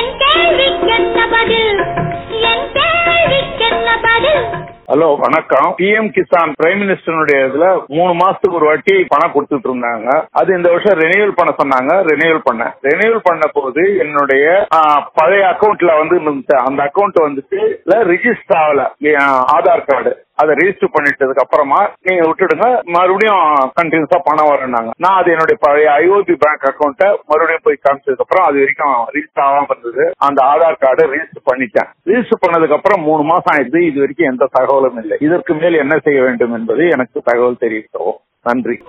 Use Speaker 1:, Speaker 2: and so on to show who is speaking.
Speaker 1: என் கேள்விக்கென்ன பதில் என் கேள்விக்கென்ன பதில்
Speaker 2: ஹலோ வணக்கம் பிஎம் கிசான் பிரைம் மினிஸ்டருடைய இதுல மூணு மாசத்துக்கு ஒரு வாட்டி பணம் கொடுத்துட்டு இருந்தாங்க அது இந்த வருஷம் ரெனியூவல் பண்ண சொன்னாங்க ரெனியூவல் பண்ணேன் ரெனியூவல் பண்ண போது என்னுடைய ஆ, பழைய அக்கவுண்ட்ல வந்து இருந்துச்சு. அந்த அக்கவுண்ட் வந்துட்டு ரிஜிஸ்டர் ஆகல என் ஆதார் கார்டு அதை ரெஜிஸ்டர் பண்ணிட்டதுக்கு அப்புறமா நீங்க விட்டுடுங்க மறுபடியும் கண்டினியூஸா பணம் வரும்னாங்க நான் அது என்னுடைய பழைய ஐஓபி பேங்க் அக்கௌண்ட்டை மறுபடியும் போய் காமிச்சதுக்கு அப்புறம் அது வரைக்கும் ரிஜிஸ்டர் ஆகாம இருந்தது அந்த ஆதார் கார்டை ரெஜிஸ்டர் பண்ணிட்டேன் ரெஜிஸ்டர் பண்ணதுக்கு அப்புறம் மூணு மாசம் ஆயிடுது இது வரைக்கும் எந்த தகவலும் இல்லை இதற்கு மேல் என்ன செய்ய வேண்டும் என்பது எனக்கு தகவல் தெரிவிக்கவும் நன்றி